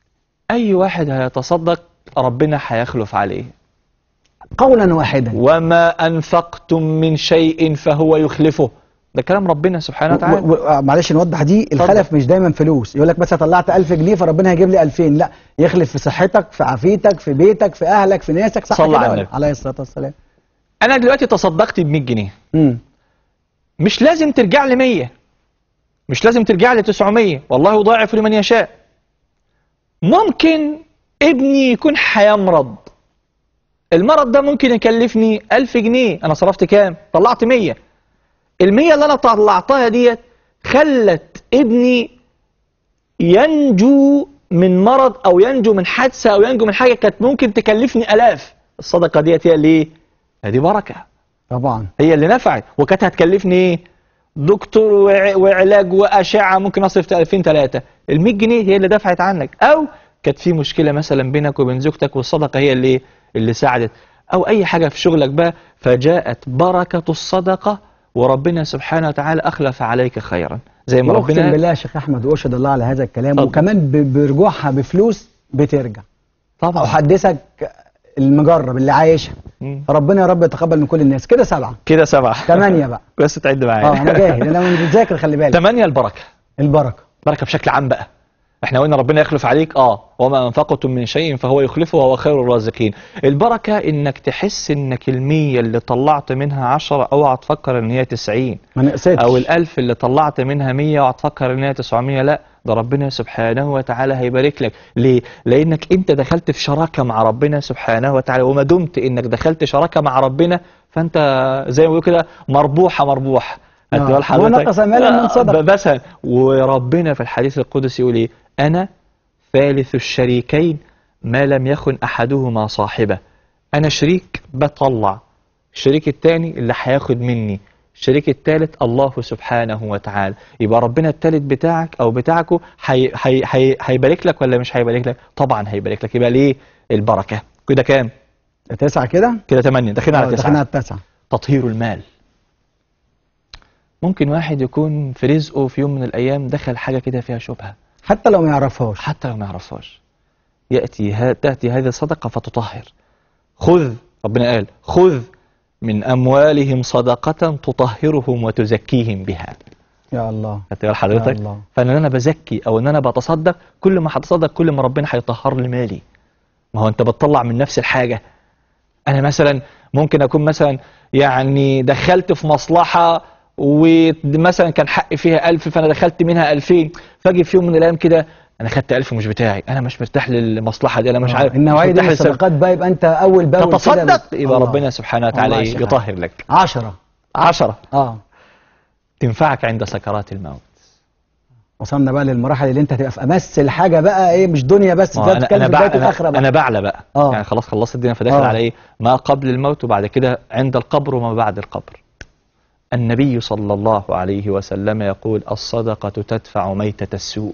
أي واحد هيتصدق ربنا هيخلف عليه قولا واحدا وما أنفقتم من شيء فهو يخلفه ده كلام ربنا سبحانه وتعالى و- و- معلش نوضح دي الخلف مش دايما فلوس يقول لك بس طلعت 1000 جنيه فربنا هيجيب لي 2000 لا يخلف في صحتك في عافيتك في بيتك في اهلك في ناسك صح صلى كده على ولا؟ النبي. عليه الصلاه والسلام أنا دلوقتي تصدقت ب 100 جنيه امم مش لازم ترجع لي 100 مش لازم ترجع لي 900 والله يضاعف لمن يشاء ممكن ابني يكون هيمرض المرض ده ممكن يكلفني 1000 جنيه أنا صرفت كام؟ طلعت 100 المية اللي أنا طلعتها ديت خلت ابني ينجو من مرض او ينجو من حادثه او ينجو من حاجه كانت ممكن تكلفني الاف الصدقه ديت هي ليه هذه بركه طبعا هي اللي نفعت وكانت هتكلفني ايه دكتور وع- وعلاج واشعه ممكن اصرف 2000 3 ال 100 جنيه هي اللي دفعت عنك او كانت في مشكله مثلا بينك وبين زوجتك والصدقه هي اللي اللي ساعدت او اي حاجه في شغلك بقى فجاءت بركه الصدقه وربنا سبحانه وتعالى اخلف عليك خيرا زي ما اقسم ربنا بالله يا شيخ احمد واشهد الله على هذا الكلام اتفضل. وكمان ب- برجوعها بفلوس بترجع طبعا احدثك المجرب اللي عايشها مم. ربنا يا رب يتقبل من كل الناس كده سبعه كده سبعه ثمانيه بقى بس تعد معايا اه انا جاهز انا بذاكر خلي بالك ثمانية البركه البركه بركه بشكل عام بقى احنا قلنا ربنا يخلف عليك اه وما انفقتم من شيء فهو يخلفه وهو خير الرازقين البركه انك تحس انك المية اللي طلعت منها عشرة اوعى تفكر ان هي تسعين ما نقصتش او الالف اللي طلعت منها مية اوعى تفكر ان هي تسعمية لا ده ربنا سبحانه وتعالى هيبارك لك ليه لانك انت دخلت في شراكه مع ربنا سبحانه وتعالى وما دمت انك دخلت شراكه مع ربنا فانت زي ما بيقولوا كده مربوحه مربوح آه. خدت بال حضرتك؟ ونقص مالا من آه، صدقة. ب- بس وربنا في الحديث القدسي يقول ايه انا ثالث الشريكين ما لم يكن احدهما صاحبه انا شريك بطلع الشريك الثاني اللي هياخد مني الشريك الثالث الله سبحانه وتعالى يبقى ربنا الثالث بتاعك او بتاعكو هي هي هي هيبارك لك ولا مش هيبارك لك طبعا هيبارك لك يبقى ليه البركه كده كام تسعه كده كده 8 داخلين آه، على دخلنا على 9 التسعه تطهير المال ممكن واحد يكون في رزقه في يوم من الايام دخل حاجه كده فيها شبهه حتى لو ما يعرفهاش حتى لو ما يعرفهاش ياتي ها تاتي هذه الصدقه فتطهر خذ ربنا قال خذ من اموالهم صدقه تطهرهم وتزكيهم بها يا الله خدت بال حضرتك يا الله. فان انا بزكي او ان انا بتصدق كل ما هتصدق كل ما ربنا هيطهر لي مالي ما هو انت بتطلع من نفس الحاجه انا مثلا ممكن اكون مثلا يعني دخلت في مصلحه ومثلا كان حقي فيها ألف فانا دخلت منها ألفين فاجي في يوم من الايام كده انا خدت ألف مش بتاعي انا مش مرتاح للمصلحه دي انا مش آه، عارف النوعيه مش دي مرتاح من للسبب. الصدقات بقى يبقى انت اول باول كده تتصدق بت- يبقى الله. ربنا سبحانه وتعالى الله يا إيه؟ شيخ يطهر لك عشرة عشرة اه تنفعك عند سكرات الموت وصلنا بقى للمراحل اللي انت هتبقى في امس الحاجه بقى ايه مش دنيا بس ما ده انا بتتكلم انا في بدايه بع... الاخره انا, بقى أنا بعلى بقى آه. يعني خلاص خلصت الدنيا فداخل آه. على ايه ما قبل الموت وبعد كده عند القبر وما بعد القبر النبي صلى الله عليه وسلم يقول الصدقة تدفع ميتة السوء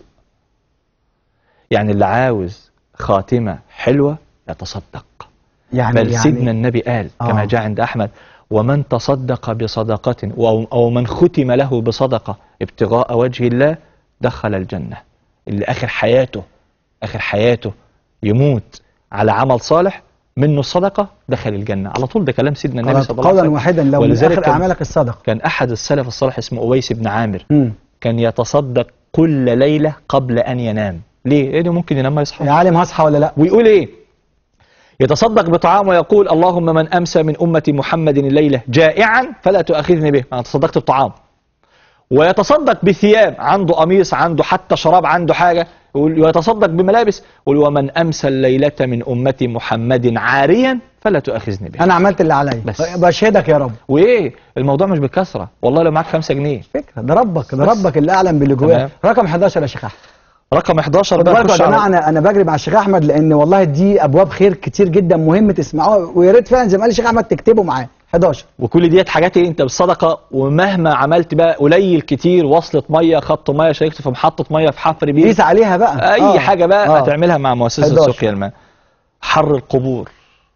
يعني اللي عاوز خاتمة حلوة يتصدق يعني بل يعني سيدنا النبي قال كما آه. جاء عند أحمد ومن تصدق بصدقة أو, أو من ختم له بصدقة ابتغاء وجه الله دخل الجنة اللي آخر حياته آخر حياته يموت على عمل صالح منه الصدقة دخل الجنة على طول ده كلام سيدنا النبي صلى الله عليه قولا وسلم واحدا لو من ولذلك اخر كان- اعمالك الصدقه كان أحد السلف الصالح اسمه أويس بن عامر مم. كان يتصدق كل ليلة قبل أن ينام ليه؟ لأنه ممكن ينام ما يصحى يا عالم هصحى ولا لا ويقول ايه يتصدق بطعام ويقول اللهم من امسى من امه محمد الليله جائعا فلا تؤاخذني به انا تصدقت بطعام ويتصدق بثياب عنده قميص عنده حتى شراب عنده حاجه يقول ويتصدق بملابس يقول ومن امسى الليله من امه محمد عاريا فلا تؤاخذني به انا عملت اللي عليا بس. بشهدك يا رب وايه الموضوع مش بالكثره والله لو معاك 5 جنيه فكره ده ربك ده بس. ربك اللي اعلم باللي تمام. جواه رقم 11 يا شيخ احمد رقم 11 خد بقى بالكم يا خش على- جماعه انا انا بجري مع الشيخ احمد لان والله دي ابواب خير كتير جدا مهم تسمعوها ويا ريت فعلا زي ما قال الشيخ احمد تكتبوا معاه 11 وكل ديت حاجات ايه انت بالصدقه ومهما عملت بقى قليل كتير وصلة ميه خط ميه شاركت في محطه ميه في حفر بير قيس عليها بقى اي آه. حاجه بقى آه. هتعملها مع مؤسسه 11. سقيا الماء حر القبور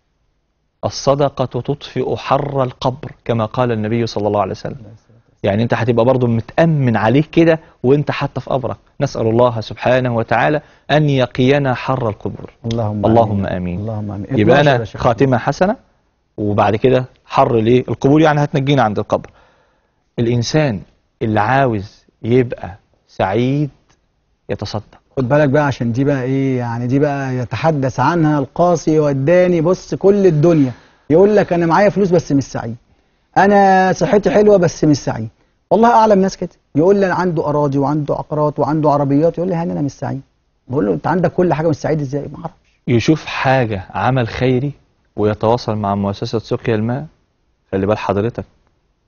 الصدقه تطفئ حر القبر كما قال النبي صلى الله عليه وسلم يعني انت هتبقى برضو متامن عليك كده وانت حتى في قبرك نسال الله سبحانه وتعالى ان يقينا حر القبور اللهم اللهم امين اللهم امين يبقى 12 انا يا شيخ خاتمه حسنه وبعد كده حر ليه القبور يعني هتنجينا عند القبر الانسان اللي عاوز يبقى سعيد يتصدق خد بالك بقى عشان دي بقى ايه يعني دي بقى يتحدث عنها القاسي والداني بص كل الدنيا يقول لك انا معايا فلوس بس مش سعيد انا صحتي حلوه بس مش سعيد والله اعلم ناس كده يقول لي انا عنده اراضي وعنده عقارات وعنده عربيات يقول لي هاني انا مش سعيد بقول له انت عندك كل حاجه مش سعيد ازاي ما اعرف يشوف حاجه عمل خيري ويتواصل مع مؤسسه سقيا الماء خلي بال حضرتك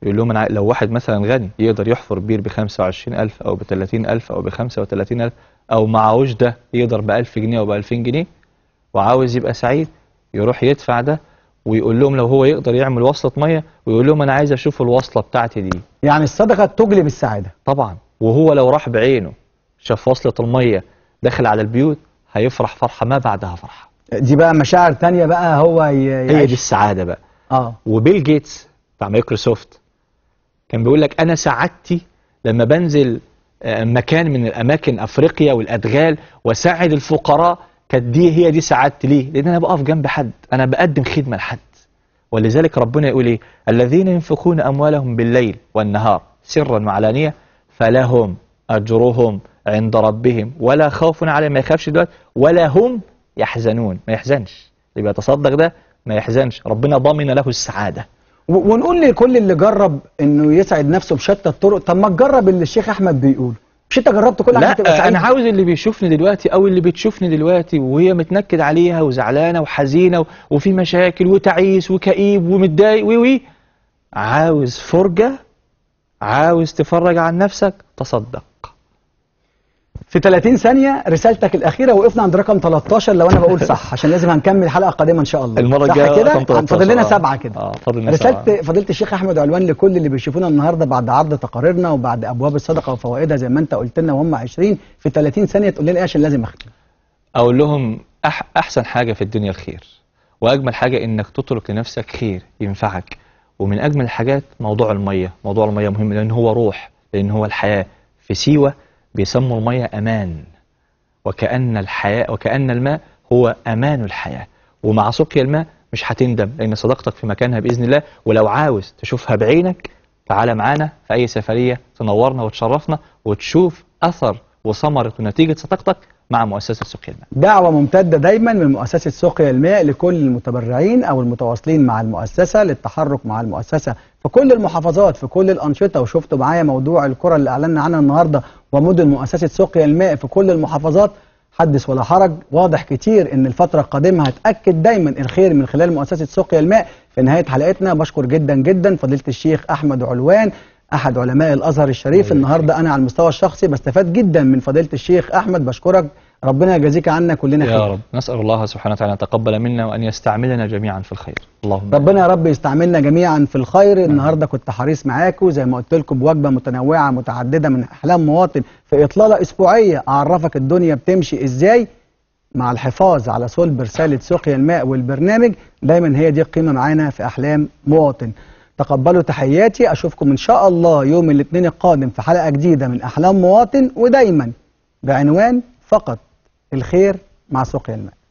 يقول لهم أنا عاي- لو واحد مثلا غني يقدر يحفر بير ب 25000 أو ب 30000 أو ب 35000 أو معهوش ده يقدر ب 1000 جنيه أو ب 2000 جنيه وعاوز يبقى سعيد يروح يدفع ده ويقول لهم لو هو يقدر يعمل وصلة مية ويقول لهم أنا عايز أشوف الوصلة بتاعتي دي يعني الصدقة تجلب السعادة طبعا وهو لو راح بعينه شاف وصلة المية داخل على البيوت هيفرح فرحة ما بعدها فرحة دي بقى مشاعر تانية بقى هو ي- هي دي يعيش السعادة بقى اه وبيل جيتس بتاع مايكروسوفت كان بيقول لك انا سعادتي لما بنزل آه، مكان من الاماكن افريقيا والادغال واساعد الفقراء كانت دي هي دي سعادتي ليه؟ لان انا بقف جنب حد انا بقدم خدمه لحد ولذلك ربنا يقول ايه؟ الذين ينفقون اموالهم بالليل والنهار سرا وعلانيه فلهم اجرهم عند ربهم ولا خوف عليهم ما يخافش دلوقتي ولا هم يحزنون ما يحزنش اللي بيتصدق ده ما يحزنش ربنا ضامن له السعاده و- ونقول لكل اللي جرب انه يسعد نفسه بشتى الطرق طب ما تجرب اللي الشيخ احمد بيقول مش انت جربت كل حاجه تبقى لا سعيد انا عاوز اللي بيشوفني دلوقتي او اللي بتشوفني دلوقتي وهي متنكد عليها وزعلانه وحزينه و- وفي مشاكل وتعيس وكئيب ومتضايق وي وي عاوز فرجه عاوز تفرج عن نفسك تصدق في 30 ثانيه رسالتك الاخيره وقفنا عند رقم 13 لو انا بقول صح عشان لازم هنكمل حلقه قادمه ان شاء الله المره صح الجايه كده رقم 13. فاضل لنا آه. سبعه كده اه فاضل لنا سبعه رسالة فضيلة الشيخ أحمد علوان لكل اللي بيشوفونا النهاردة بعد عرض تقاريرنا وبعد أبواب الصدقة وفوائدها زي ما أنت قلت لنا وهم 20 في 30 ثانية تقول لنا إيه عشان لازم أختم اقول لهم أح احسن حاجه في الدنيا الخير واجمل حاجه انك تترك لنفسك خير ينفعك ومن اجمل الحاجات موضوع الميه موضوع الميه مهم لان هو روح لان هو الحياه في سيوه بيسموا الميه امان وكأن الحياة وكأن الماء هو أمان الحياة ومع سقيا الماء مش هتندم لأن صداقتك في مكانها بإذن الله ولو عاوز تشوفها بعينك تعالى معانا في أي سفرية تنورنا وتشرفنا وتشوف أثر وثمرة ونتيجة صداقتك مع مؤسسة سقيا الماء دعوة ممتدة دايما من مؤسسة سقيا الماء لكل المتبرعين أو المتواصلين مع المؤسسة للتحرك مع المؤسسة في كل المحافظات في كل الأنشطة وشفتوا معايا موضوع الكرة اللي أعلنا عنها النهاردة ومدن مؤسسة سقيا الماء في كل المحافظات حدث ولا حرج واضح كتير ان الفترة القادمة هتأكد دايما الخير من خلال مؤسسة سقيا الماء في نهاية حلقتنا بشكر جدا جدا فضيلة الشيخ أحمد علوان أحد علماء الأزهر الشريف النهاردة أنا على المستوى الشخصي بستفاد جدا من فضيلة الشيخ أحمد بشكرك ربنا يجازيك عنا كلنا خير يا رب نسأل الله سبحانه وتعالى أن يتقبل منا وأن يستعملنا جميعا في الخير اللهم ربنا يا رب يستعملنا جميعا في الخير النهارده كنت حريص معاكم زي ما قلت لكم بوجبه متنوعه متعدده من احلام مواطن في اطلاله اسبوعيه اعرفك الدنيا بتمشي ازاي مع الحفاظ على صلب رساله سقيا الماء والبرنامج دايما هي دي القيمه معانا في احلام مواطن تقبلوا تحياتي اشوفكم ان شاء الله يوم الاثنين القادم في حلقه جديده من احلام مواطن ودايما بعنوان فقط الخير مع سقيا الماء